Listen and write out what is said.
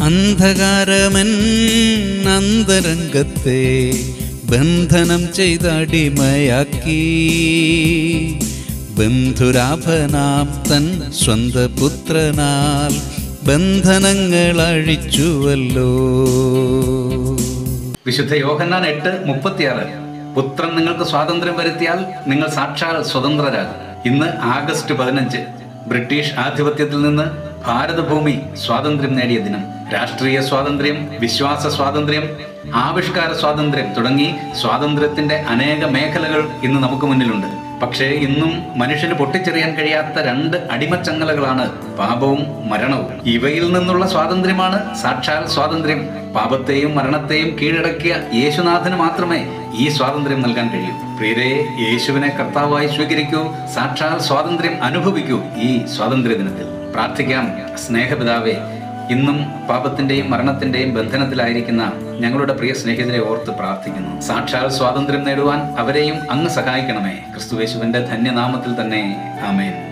അന്ധകാരമൻ അന്തരംഗത്തെ ബന്ധനം ചെയ്തടിമയാക്കി ബന്ധുരാഭനാം തൻ സ്വന്ത പുത്രനാൽ ബന്ധനങ്ങൾ അഴിച്ചുവല്ലോ വിശുദ്ധ യോഹന്നാൻ എട്ട് മുപ്പത്തിയാറ് പുത്രൻ നിങ്ങൾക്ക് സ്വാതന്ത്ര്യം വരുത്തിയാൽ നിങ്ങൾ സാക്ഷാൽ സ്വതന്ത്രരാകും ഇന്ന് ആഗസ്റ്റ് പതിനഞ്ച് ബ്രിട്ടീഷ് ആധിപത്യത്തിൽ നിന്ന് ഭാരതഭൂമി സ്വാതന്ത്ര്യം നേടിയ ദിനം രാഷ്ട്രീയ സ്വാതന്ത്ര്യം വിശ്വാസ സ്വാതന്ത്ര്യം ആവിഷ്കാര സ്വാതന്ത്ര്യം തുടങ്ങി സ്വാതന്ത്ര്യത്തിന്റെ അനേക മേഖലകൾ ഇന്ന് നമുക്ക് മുന്നിലുണ്ട് പക്ഷേ ഇന്നും മനുഷ്യന് പൊട്ടിച്ചെറിയാൻ കഴിയാത്ത രണ്ട് അടിമച്ചങ്ങലകളാണ് പാപവും മരണവും ഇവയിൽ നിന്നുള്ള സ്വാതന്ത്ര്യമാണ് സാക്ഷാൽ സ്വാതന്ത്ര്യം പാപത്തെയും മരണത്തെയും കീഴടക്കിയ യേശുനാഥന് മാത്രമേ ഈ സ്വാതന്ത്ര്യം നൽകാൻ കഴിയൂ പ്രിയരെ യേശുവിനെ കർത്താവായി സ്വീകരിക്കൂ സാക്ഷാൽ സ്വാതന്ത്ര്യം അനുഭവിക്കൂ ഈ സ്വാതന്ത്ര്യ ദിനത്തിൽ പ്രാർത്ഥിക്കാം സ്നേഹപിതാവേ ഇന്നും പാപത്തിന്റെയും മരണത്തിന്റെയും ബന്ധനത്തിലായിരിക്കുന്ന ഞങ്ങളുടെ പ്രിയ സ്നേഹിതരെ ഓർത്ത് പ്രാർത്ഥിക്കുന്നു സാക്ഷാൽ സ്വാതന്ത്ര്യം നേടുവാൻ അവരെയും അങ്ങ് സഹായിക്കണമേ ക്രിസ്തുവേശുവിന്റെ ധന്യനാമത്തിൽ തന്നെ ആമേൻ